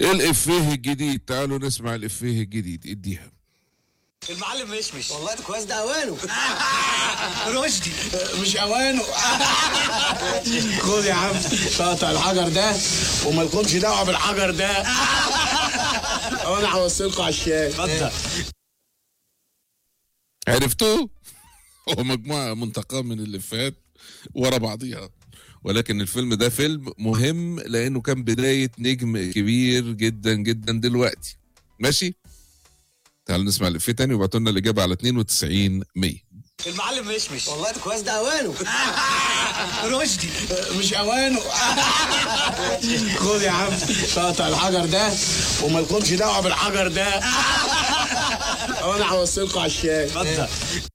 الافيه الجديد تعالوا نسمع الافيه الجديد اديها المعلم مشمش والله ده كويس ده اوانه رشدي مش اوانه خد يا عم قطع الحجر ده ومالكمش دعوه بالحجر ده وانا هوصلكوا على الشاي اتفضل عرفتوه هو مجموعة منتقاة من الإفيهات ورا بعضيها ولكن الفيلم ده فيلم مهم لأنه كان بداية نجم كبير جدا جدا دلوقتي ماشي تعالوا نسمع الإفيه تاني وابعتوا لنا الإجابة على 92 100 المعلم مشمش والله ده كويس ده اوانه رشدي مش اوانه خد يا عم قطع الحجر ده ومالكمش دعوه بالحجر ده وانا هوصلكوا على الشاي اتفضل